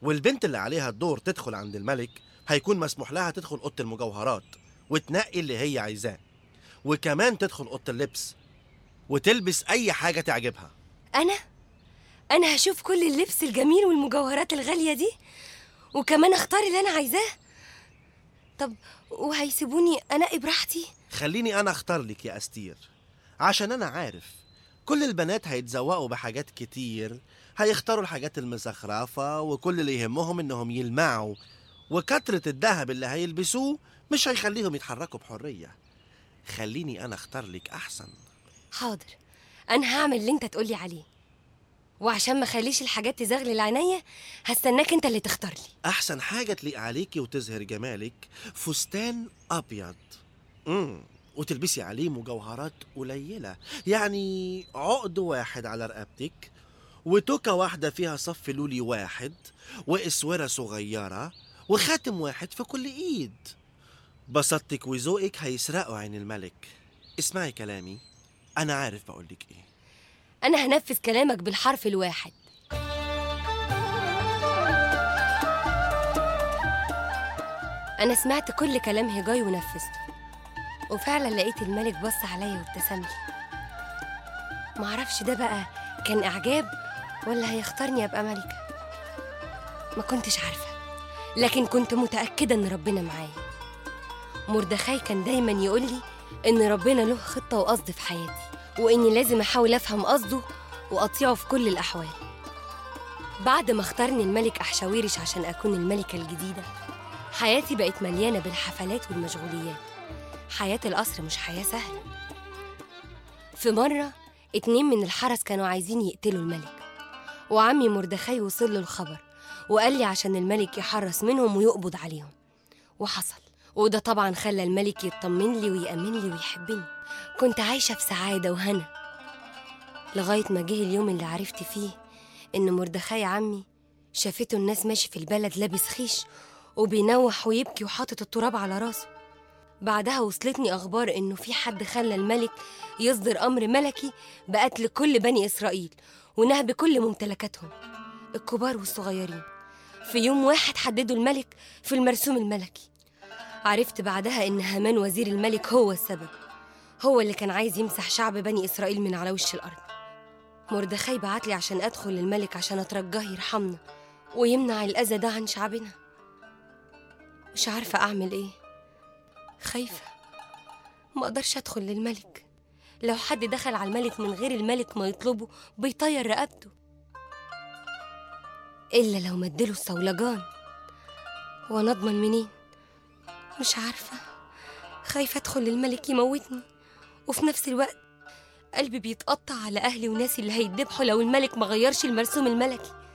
والبنت اللي عليها الدور تدخل عند الملك هيكون مسموح لها تدخل أوضة المجوهرات وتنقي اللي هي عايزاه وكمان تدخل أوضة اللبس وتلبس أي حاجة تعجبها أنا؟ أنا هشوف كل اللبس الجميل والمجوهرات الغالية دي وكمان أختار اللي أنا عايزاه طب وهيسيبوني أنقي براحتي؟ خليني أنا أختار لك يا أستير عشان أنا عارف كل البنات هيتزوقوا بحاجات كتير هيختاروا الحاجات المزخرفة وكل اللي يهمهم إنهم يلمعوا وكترة الذهب اللي هيلبسوه مش هيخليهم يتحركوا بحرية خليني أنا أختار لك أحسن حاضر أنا هعمل اللي أنت تقولي عليه وعشان ما خليش الحاجات تزغلل عينيا هستناك أنت اللي تختار لي أحسن حاجة تليق عليكي وتظهر جمالك فستان أبيض امم وتلبسي عليه مجوهرات قليلة يعني عقد واحد على رقبتك وتوكة واحدة فيها صف لولي واحد وإسورة صغيرة وخاتم واحد في كل إيد بسطتك وذوقك هيسرقوا عين الملك اسمعي كلامي أنا عارف بقولك إيه أنا هنفذ كلامك بالحرف الواحد أنا سمعت كل كلام هجاي ونفذته وفعلا لقيت الملك بص عليا وابتسم لي معرفش ده بقى كان إعجاب ولا هيختارني أبقى ملكة ما كنتش عارفة لكن كنت متأكدة إن ربنا معايا مردخاي كان دايما يقول لي إن ربنا له خطة وقصد في حياتي وإني لازم أحاول أفهم قصده وأطيعه في كل الأحوال بعد ما اختارني الملك أحشاويرش عشان أكون الملكة الجديدة حياتي بقت مليانة بالحفلات والمشغوليات حياة القصر مش حياة سهلة في مرة اتنين من الحرس كانوا عايزين يقتلوا الملك وعمي مردخاي وصل له الخبر وقال لي عشان الملك يحرس منهم ويقبض عليهم وحصل وده طبعا خلى الملك يطمن لي ويأمن لي ويحبني كنت عايشة في سعادة وهنا لغاية ما جه اليوم اللي عرفت فيه إن مردخاي عمي شافته الناس ماشي في البلد لابس خيش وبينوح ويبكي وحاطط التراب على راسه بعدها وصلتني أخبار إنه في حد خلى الملك يصدر أمر ملكي بقتل كل بني إسرائيل ونهب كل ممتلكاتهم الكبار والصغيرين في يوم واحد حددوا الملك في المرسوم الملكي عرفت بعدها إن هامان وزير الملك هو السبب هو اللي كان عايز يمسح شعب بني إسرائيل من على وش الأرض مردخاي بعتلي عشان أدخل للملك عشان أترجاه يرحمنا ويمنع الأذى ده عن شعبنا مش عارفة أعمل إيه خايفة ما أقدرش أدخل للملك لو حد دخل على الملك من غير الملك ما يطلبه بيطير رقبته إلا لو مدله الصولجان وأنا أضمن منين مش عارفة خايفة أدخل للملك يموتني وفي نفس الوقت قلبي بيتقطع على أهلي وناسي اللي هيتذبحوا لو الملك ما غيرش المرسوم الملكي